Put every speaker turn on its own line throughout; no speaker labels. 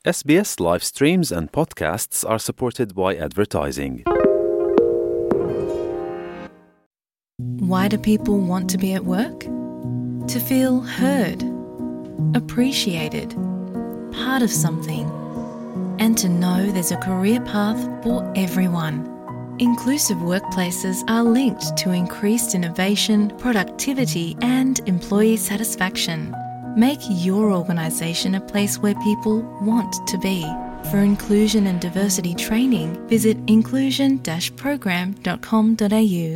SBS live streams and podcasts are supported by advertising.
Why do people want to be at work? To feel heard, appreciated, part of something, and to know there's a career path for everyone. Inclusive workplaces are linked to increased innovation, productivity, and employee satisfaction. Make your organisation a place where people want to be. For inclusion and diversity training, visit inclusion-program.com.au.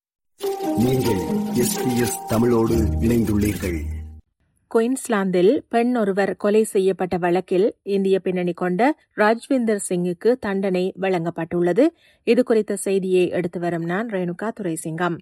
நீங்கள் SBS தமிழோடு இணைந்துள்ளீர்கள்
குயின்ஸ்லாந்தில் பெண் ஒருவர் கொலை செய்யப்பட்ட வழக்கில் இந்திய பின்னணி கொண்ட ராஜ்விந்தர் சிங்குக்கு தண்டனை வழங்கப்பட்டுள்ளது இது குறித்த செய்தியை எடுத்து வரும் நான் ரேணுகா துரைசிங்கம்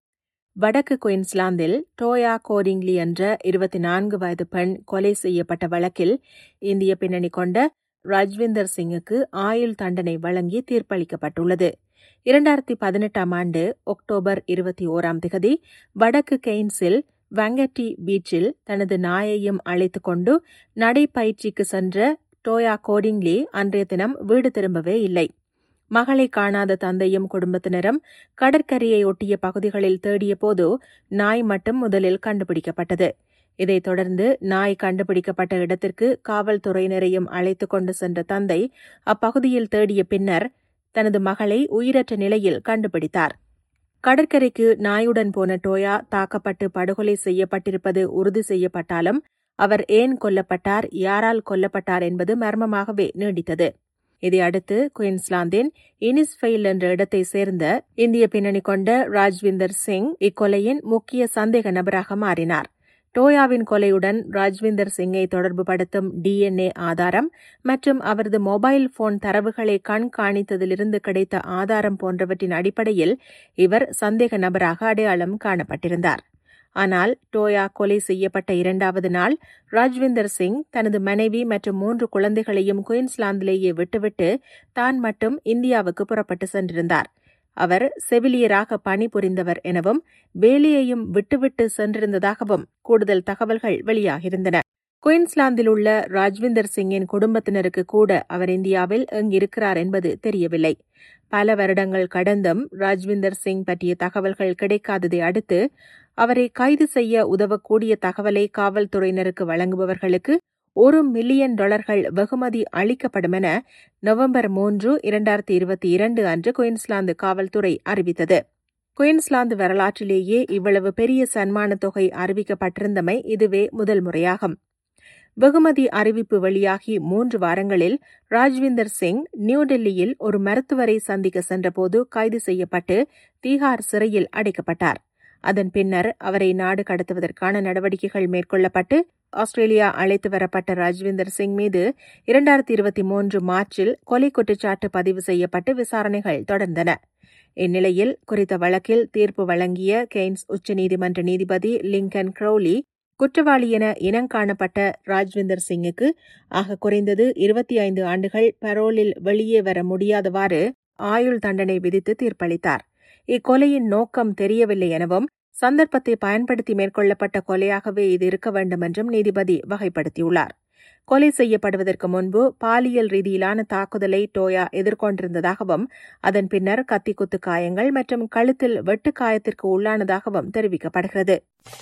வடக்கு குயின்ஸ்லாந்தில் டோயா கோரிங்லி என்ற இருபத்தி நான்கு வயது பெண் கொலை செய்யப்பட்ட வழக்கில் இந்திய பின்னணி கொண்ட ராஜ்விந்தர் சிங்குக்கு ஆயுள் தண்டனை வழங்கி தீர்ப்பளிக்கப்பட்டுள்ளது இரண்டாயிரத்தி பதினெட்டாம் ஆண்டு அக்டோபர் இருபத்தி ஓராம் திகதி வடக்கு கெய்ன்ஸில் வங்கட்டி பீச்சில் தனது நாயையும் அழைத்துக் கொண்டு நடைப்பயிற்சிக்கு சென்ற டோயா கோடிங்லி அன்றைய தினம் வீடு திரும்பவே இல்லை மகளை காணாத தந்தையும் குடும்பத்தினரும் கடற்கரையை ஒட்டிய பகுதிகளில் தேடிய போது நாய் மட்டும் முதலில் கண்டுபிடிக்கப்பட்டது இதைத் தொடர்ந்து நாய் கண்டுபிடிக்கப்பட்ட இடத்திற்கு காவல்துறையினரையும் அழைத்துக் கொண்டு சென்ற தந்தை அப்பகுதியில் தேடிய பின்னர் தனது மகளை உயிரற்ற நிலையில் கண்டுபிடித்தார் கடற்கரைக்கு நாயுடன் போன டோயா தாக்கப்பட்டு படுகொலை செய்யப்பட்டிருப்பது உறுதி செய்யப்பட்டாலும் அவர் ஏன் கொல்லப்பட்டார் யாரால் கொல்லப்பட்டார் என்பது மர்மமாகவே நீடித்தது இதையடுத்து குயின்ஸ்லாந்தின் இனிஸ்ஃபெயில் என்ற இடத்தை சேர்ந்த இந்திய பின்னணி கொண்ட ராஜ்விந்தர் சிங் இக்கொலையின் முக்கிய சந்தேக நபராக மாறினார் டோயாவின் கொலையுடன் ராஜ்விந்தர் சிங்கை தொடர்புபடுத்தும் டிஎன்ஏ ஆதாரம் மற்றும் அவரது மொபைல் போன் தரவுகளை கண்காணித்ததிலிருந்து கிடைத்த ஆதாரம் போன்றவற்றின் அடிப்படையில் இவர் சந்தேக நபராக அடையாளம் காணப்பட்டிருந்தார் ஆனால் டோயா கொலை செய்யப்பட்ட இரண்டாவது நாள் ராஜ்விந்தர் சிங் தனது மனைவி மற்றும் மூன்று குழந்தைகளையும் குயின்ஸ்லாந்திலேயே விட்டுவிட்டு தான் மட்டும் இந்தியாவுக்கு புறப்பட்டு சென்றிருந்தார் அவர் செவிலியராக பணிபுரிந்தவர் எனவும் வேலையையும் விட்டுவிட்டு சென்றிருந்ததாகவும் கூடுதல் தகவல்கள் வெளியாகியிருந்தன குயின்ஸ்லாந்தில் உள்ள ராஜ்விந்தர் சிங்கின் குடும்பத்தினருக்கு கூட அவர் இந்தியாவில் எங்கிருக்கிறார் என்பது தெரியவில்லை பல வருடங்கள் கடந்தும் ராஜ்விந்தர் சிங் பற்றிய தகவல்கள் கிடைக்காததை அடுத்து அவரை கைது செய்ய உதவக்கூடிய தகவலை காவல்துறையினருக்கு வழங்குபவர்களுக்கு ஒரு மில்லியன் டாலர்கள் வெகுமதி அளிக்கப்படும் என நவம்பர் மூன்று இரண்டாயிரத்தி இருபத்தி இரண்டு அன்று குயின்ஸ்லாந்து காவல்துறை அறிவித்தது குயின்ஸ்லாந்து வரலாற்றிலேயே இவ்வளவு பெரிய சன்மான தொகை அறிவிக்கப்பட்டிருந்தமை இதுவே முதல் முறையாகும் வெகுமதி அறிவிப்பு வெளியாகி மூன்று வாரங்களில் ராஜ்விந்தர் சிங் நியூடெல்லியில் ஒரு மருத்துவரை சந்திக்க சென்றபோது கைது செய்யப்பட்டு தீகார் சிறையில் அடைக்கப்பட்டார் அதன் பின்னர் அவரை நாடு கடத்துவதற்கான நடவடிக்கைகள் மேற்கொள்ளப்பட்டு ஆஸ்திரேலியா அழைத்து வரப்பட்ட ராஜ்விந்தர் சிங் மீது இரண்டாயிரத்தி இருபத்தி மூன்று மார்ச்சில் கொலை குற்றச்சாட்டு பதிவு செய்யப்பட்டு விசாரணைகள் தொடர்ந்தன இந்நிலையில் குறித்த வழக்கில் தீர்ப்பு வழங்கிய கெய்ன்ஸ் உச்சநீதிமன்ற நீதிபதி லிங்கன் க்ரௌலி குற்றவாளி என இனங்காணப்பட்ட ராஜ்விந்தர் சிங்குக்கு ஆக குறைந்தது இருபத்தி ஐந்து ஆண்டுகள் பரோலில் வெளியே வர முடியாதவாறு ஆயுள் தண்டனை விதித்து தீர்ப்பளித்தார் இக்கொலையின் நோக்கம் தெரியவில்லை எனவும் சந்தர்ப்பத்தை பயன்படுத்தி மேற்கொள்ளப்பட்ட கொலையாகவே இது இருக்க வேண்டும் என்றும் நீதிபதி வகைப்படுத்தியுள்ளார் கொலை செய்யப்படுவதற்கு முன்பு பாலியல் ரீதியிலான தாக்குதலை டோயா எதிர்கொண்டிருந்ததாகவும் அதன் பின்னர் கத்திக்குத்து காயங்கள் மற்றும் கழுத்தில் வெட்டுக்காயத்திற்கு உள்ளானதாகவும் தெரிவிக்கப்படுகிறது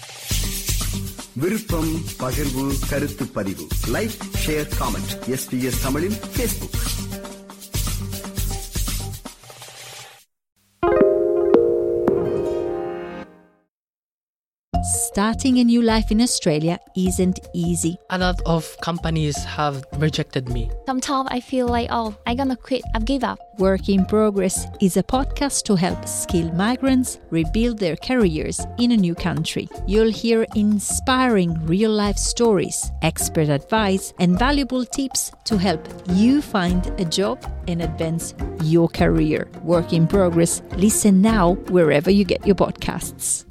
விருப்பம் பகிர்வு கருத்து பதிவு லைக் ஷேர் காமெண்ட் எஸ்பிஎஸ் தமிழின் Facebook
Starting a new life in Australia isn't easy.
A lot of companies have rejected me.
Sometimes I feel like, oh, I'm gonna quit, I've give up.
Work in Progress is a podcast to help skilled migrants rebuild their careers in a new country. You'll hear inspiring real life stories, expert advice, and valuable tips to help you find a job and advance your career. Work in Progress. Listen now wherever you get your podcasts.